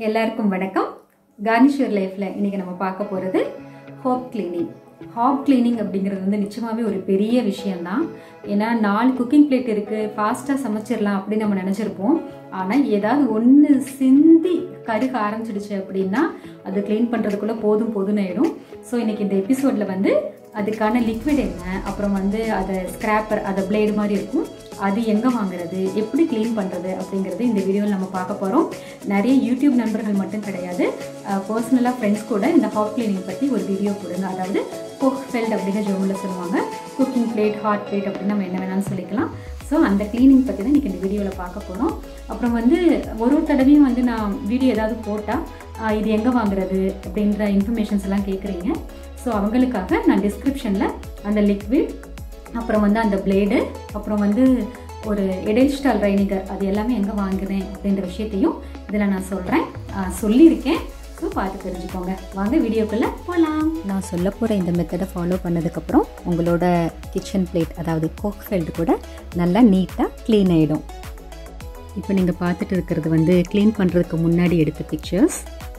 எல்லாருக்கும் வணக்கம் கார்னிஷர் லைஃப்ல இன்னைக்கு நம்ம பார்க்க போறது ஹோப் கிளீனிங் ஹாப் கிளீனிங் அப்படிங்கிறது வந்து நிச்சயமாவே ஒரு பெரிய விஷயம்தான் ஏன்னா நாலு குக்கிங் பிளேட் இருக்கு ஃபாஸ்ட்டாக சமைச்சிடலாம் அப்படின்னு நம்ம நினச்சிருப்போம் ஆனால் ஏதாவது ஒன்று சிந்தி கருக ஆரம்பிச்சிடுச்சு அப்படின்னா அது க்ளீன் பண்ணுறதுக்குள்ளே போதும் போதும்னு ஆயிடும் ஸோ இன்னைக்கு இந்த எபிசோடில் வந்து அதுக்கான லிக்விட் என்ன அப்புறம் வந்து அதை ஸ்க்ராப்பர் அதை பிளேடு மாதிரி இருக்கும் அது எங்கே வாங்குறது எப்படி க்ளீன் பண்ணுறது அப்படிங்கிறது இந்த வீடியோவில் நம்ம பார்க்க போகிறோம் நிறைய யூடியூப் நண்பர்கள் மட்டும் கிடையாது பர்சனலாக ஃப்ரெண்ட்ஸ் கூட இந்த ஹாட் கிளீனிங் பற்றி ஒரு வீடியோ போடுங்க அதாவது குக் ஃபெல்ட் அப்படிங்கிற ஜோமில் சொல்லுவாங்க குக்கிங் பிளேட் ஹாட் பிளேட் அப்படின்னு நம்ம என்ன வேணாலும் சொல்லிக்கலாம் ஸோ அந்த க்ளீனிங் பற்றி தான் இன்றைக்கி இந்த வீடியோவில் பார்க்க போகிறோம் அப்புறம் வந்து ஒரு ஒரு தடவையும் வந்து நான் வீடியோ ஏதாவது போட்டால் இது எங்கே வாங்குறது அப்படின்ற இன்ஃபர்மேஷன்ஸ் எல்லாம் கேட்குறீங்க ஸோ அவங்களுக்காக நான் டிஸ்கிரிப்ஷனில் அந்த லிக்விட் அப்புறம் வந்து அந்த பிளேடு அப்புறம் வந்து ஒரு எடெல்ஸ்டால் ரைனிகர் அது எல்லாமே எங்கே வாங்குறேன் அப்படின்ற விஷயத்தையும் இதில் நான் சொல்கிறேன் சொல்லியிருக்கேன் ஸோ பார்த்து தெரிஞ்சுக்கோங்க வாங்க வீடியோக்குள்ளே போகலாம் நான் சொல்ல போகிற இந்த மெத்தடை ஃபாலோ பண்ணதுக்கப்புறம் உங்களோட கிச்சன் பிளேட் அதாவது கோக் ஃபெல்ட் கூட நல்லா நீட்டாக க்ளீன் ஆகிடும் இப்போ நீங்கள் பார்த்துட்டு இருக்கிறது வந்து க்ளீன் பண்ணுறதுக்கு முன்னாடி எடுத்த பிக்சர்ஸ்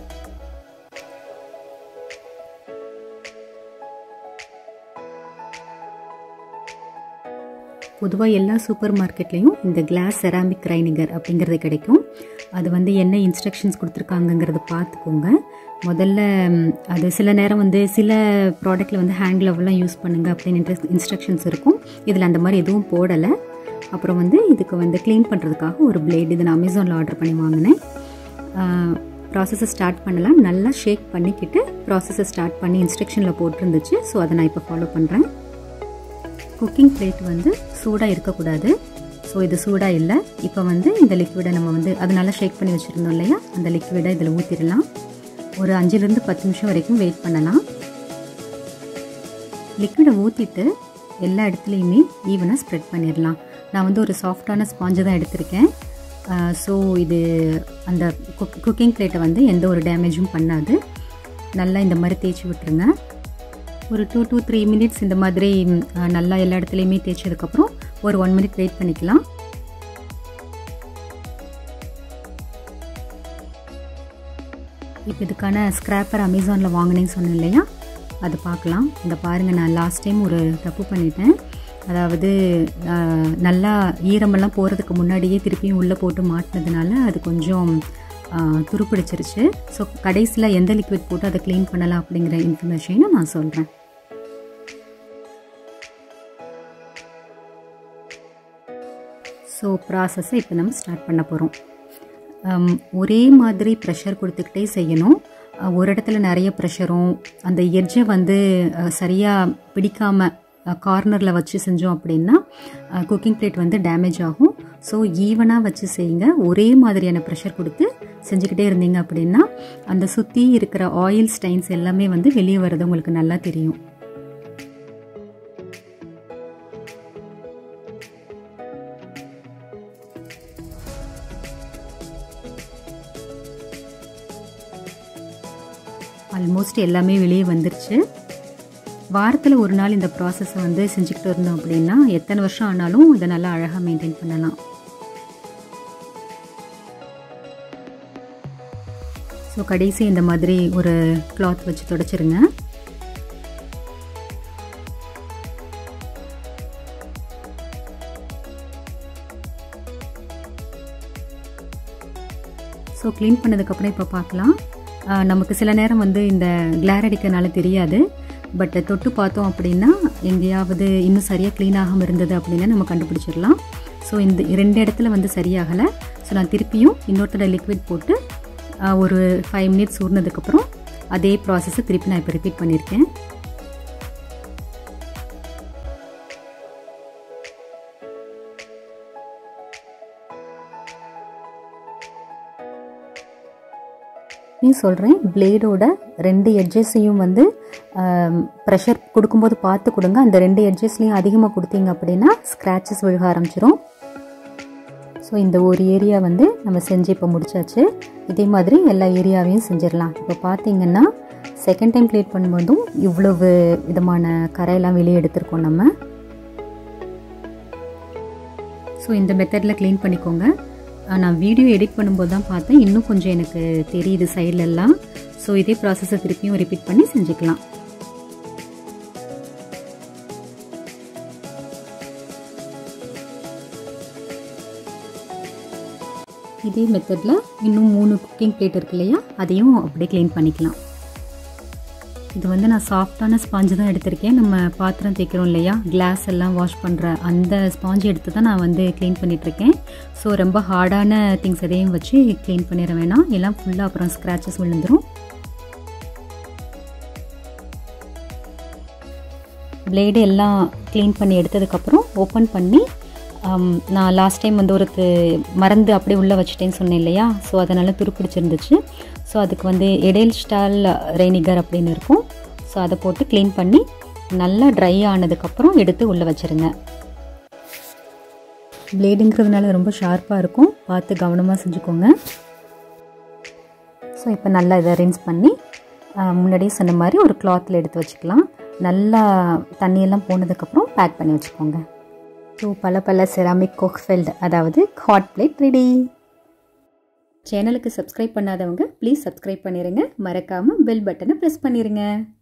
பொதுவாக எல்லா சூப்பர் மார்க்கெட்லேயும் இந்த கிளாஸ் செராமிக் ரைனிகர் அப்படிங்கிறது கிடைக்கும் அது வந்து என்ன இன்ஸ்ட்ரக்ஷன்ஸ் கொடுத்துருக்காங்கங்கிறத பார்த்துக்கோங்க முதல்ல அது சில நேரம் வந்து சில ப்ராடக்ட்டில் வந்து ஹேண்ட் க்ளவ்லாம் யூஸ் பண்ணுங்க அப்படின்னு இன்ஸ்ட்ரக்ஷன்ஸ் இருக்கும் இதில் அந்த மாதிரி எதுவும் போடலை அப்புறம் வந்து இதுக்கு வந்து க்ளீன் பண்ணுறதுக்காக ஒரு பிளேட் இது நான் அமேசானில் ஆர்டர் பண்ணி வாங்கினேன் ப்ராசஸை ஸ்டார்ட் பண்ணலாம் நல்லா ஷேக் பண்ணிக்கிட்டு ப்ராசஸை ஸ்டார்ட் பண்ணி இன்ஸ்ட்ரக்ஷனில் போட்டிருந்துச்சு ஸோ அதை நான் இப்போ ஃபாலோ பண்ணுறேன் குக்கிங் பிளேட் வந்து சூடாக இருக்கக்கூடாது ஸோ இது சூடாக இல்லை இப்போ வந்து இந்த லிக்விடை நம்ம வந்து அது நல்லா ஷேக் பண்ணி வச்சுருந்தோம் இல்லையா அந்த லிக்விடை இதில் ஊற்றிடலாம் ஒரு அஞ்சுலேருந்து பத்து நிமிஷம் வரைக்கும் வெயிட் பண்ணலாம் லிக்விடை ஊற்றிட்டு எல்லா இடத்துலையுமே ஈவனாக ஸ்ப்ரெட் பண்ணிடலாம் நான் வந்து ஒரு சாஃப்டான ஸ்பாஞ்சு தான் எடுத்திருக்கேன் ஸோ இது அந்த குக் குக்கிங் பிளேட்டை வந்து எந்த ஒரு டேமேஜும் பண்ணாது நல்லா இந்த மாதிரி தேய்ச்சி விட்டுருங்க ஒரு டூ டூ த்ரீ மினிட்ஸ் இந்த மாதிரி நல்லா எல்லா இடத்துலையுமே தேய்ச்சதுக்கப்புறம் ஒரு ஒன் மினிட் வெயிட் பண்ணிக்கலாம் இப்போ இதுக்கான ஸ்க்ராப்பர் அமேசானில் வாங்கினேன்னு சொன்னேன் இல்லையா அது பார்க்கலாம் இந்த பாருங்கள் நான் லாஸ்ட் டைம் ஒரு தப்பு பண்ணிட்டேன் அதாவது நல்லா ஈரமெல்லாம் போகிறதுக்கு முன்னாடியே திருப்பியும் உள்ளே போட்டு மாட்டினதுனால அது கொஞ்சம் துருப்பிடிச்சிருச்சு ஸோ கடைசியில் எந்த லிக்விட் போட்டு அதை க்ளீன் பண்ணலாம் அப்படிங்கிற இன்ஃபர்மேஷனை நான் சொல்கிறேன் ஸோ ப்ராசஸை இப்போ நம்ம ஸ்டார்ட் பண்ண போகிறோம் ஒரே மாதிரி ப்ரெஷர் கொடுத்துக்கிட்டே செய்யணும் ஒரு இடத்துல நிறைய ப்ரெஷரும் அந்த எட்ஜை வந்து சரியாக பிடிக்காமல் கார்னரில் வச்சு செஞ்சோம் அப்படின்னா குக்கிங் பிளேட் வந்து டேமேஜ் ஆகும் ஸோ ஈவனாக வச்சு செய்யுங்க ஒரே மாதிரியான ப்ரெஷர் கொடுத்து செஞ்சுக்கிட்டே இருந்தீங்க அப்படின்னா அந்த சுற்றி இருக்கிற ஆயில் ஸ்டைன்ஸ் எல்லாமே வந்து வெளியே வர்றது உங்களுக்கு நல்லா தெரியும் ஆல்மோஸ்ட் எல்லாமே வெளியே வந்துருச்சு வாரத்தில் ஒரு நாள் இந்த ப்ராசஸை வந்து செஞ்சுக்கிட்டு இருந்தோம் அப்படின்னா எத்தனை வருஷம் ஆனாலும் இதை நல்லா அழகாக மெயின்டைன் பண்ணலாம் ஸோ கடைசி இந்த மாதிரி ஒரு கிளாத் வச்சு தொடச்சிருங்க ஸோ க்ளீன் பண்ணதுக்கப்புறம் இப்போ பார்க்கலாம் நமக்கு சில நேரம் வந்து இந்த கிளார் அடிக்கிறனால தெரியாது பட் தொட்டு பார்த்தோம் அப்படின்னா எங்கேயாவது இன்னும் சரியாக க்ளீன் ஆகாமல் இருந்தது அப்படின்னா நம்ம கண்டுபிடிச்சிடலாம் ஸோ இந்த ரெண்டு இடத்துல வந்து சரியாகலை ஸோ நான் திருப்பியும் இன்னொருத்தர லிக்விட் போட்டு ஒரு ஃபைவ் மினிட்ஸ் ஊறினதுக்கப்புறம் அதே ப்ராசஸை திருப்பி நான் இப்போ ரிப்பீட் பண்ணியிருக்கேன் சொல்கிறேன் பிளேடோட ரெண்டு எட்ஜஸையும் வந்து ப்ரெஷர் கொடுக்கும்போது பார்த்து கொடுங்க அந்த ரெண்டு எட்ஜஸ்லையும் அதிகமாக கொடுத்தீங்க அப்படின்னா ஸ்க்ராச்சஸ் விழுக ஆரம்பிச்சிரும் ஸோ இந்த ஒரு ஏரியா வந்து நம்ம செஞ்சு இப்போ முடிச்சாச்சு இதே மாதிரி எல்லா ஏரியாவையும் செஞ்சிடலாம் இப்போ பார்த்தீங்கன்னா செகண்ட் டைம் க்ளீன் பண்ணும்போதும் இவ்வளவு விதமான கரையெல்லாம் வெளியே எடுத்திருக்கோம் நம்ம ஸோ இந்த மெத்தடில் க்ளீன் பண்ணிக்கோங்க நான் வீடியோ எடிட் பண்ணும்போது தான் பார்த்தேன் இன்னும் கொஞ்சம் எனக்கு தெரியுது சைட்லெல்லாம் ஸோ இதே ப்ராசஸை திருப்பியும் ரிப்பீட் பண்ணி செஞ்சுக்கலாம் இதே மெத்தடில் இன்னும் மூணு குக்கிங் பிளேட் இருக்கு இல்லையா அதையும் அப்படியே க்ளீன் பண்ணிக்கலாம் இது வந்து நான் சாஃப்டான ஸ்பாஞ்சு தான் எடுத்திருக்கேன் நம்ம பாத்திரம் தேய்க்கிறோம் இல்லையா கிளாஸ் எல்லாம் வாஷ் பண்ணுற அந்த ஸ்பாஞ்சு எடுத்து தான் நான் வந்து க்ளீன் பண்ணிகிட்ருக்கேன் ஸோ ரொம்ப ஹார்டான திங்ஸ் எதையும் வச்சு க்ளீன் பண்ணிட வேணாம் எல்லாம் ஃபுல்லாக அப்புறம் ஸ்க்ராச்சஸ் விழுந்துடும் பிளேடு எல்லாம் க்ளீன் பண்ணி எடுத்ததுக்கப்புறம் ஓப்பன் பண்ணி நான் லாஸ்ட் டைம் வந்து ஒரு மறந்து அப்படியே உள்ளே வச்சுட்டேன்னு சொன்னேன் இல்லையா ஸோ அதனால் துருப்பிடிச்சிருந்துச்சு ஸோ அதுக்கு வந்து எடேல் ஸ்டால் ரெய்னிகர் அப்படின்னு இருக்கும் ஸோ அதை போட்டு க்ளீன் பண்ணி நல்லா ட்ரை ஆனதுக்கப்புறம் எடுத்து உள்ளே வச்சுருங்க பிளேடுங்கிறதுனால ரொம்ப ஷார்ப்பாக இருக்கும் பார்த்து கவனமாக செஞ்சுக்கோங்க ஸோ இப்போ நல்லா இதை ரின்ஸ் பண்ணி முன்னாடியே சொன்ன மாதிரி ஒரு கிளாத்தில் எடுத்து வச்சுக்கலாம் நல்லா தண்ணியெல்லாம் போனதுக்கப்புறம் பேக் பண்ணி வச்சுக்கோங்க ஸோ பல பல செராமிக் கோக்ஃபெல்ட் அதாவது ஹாட் பிளேட் ரெடி சேனலுக்கு சப்ஸ்கிரைப் பண்ணாதவங்க ப்ளீஸ் சப்ஸ்கிரைப் பண்ணிடுங்க மறக்காமல் பெல் பட்டனை ப்ரெஸ் பண்ணிடுங்க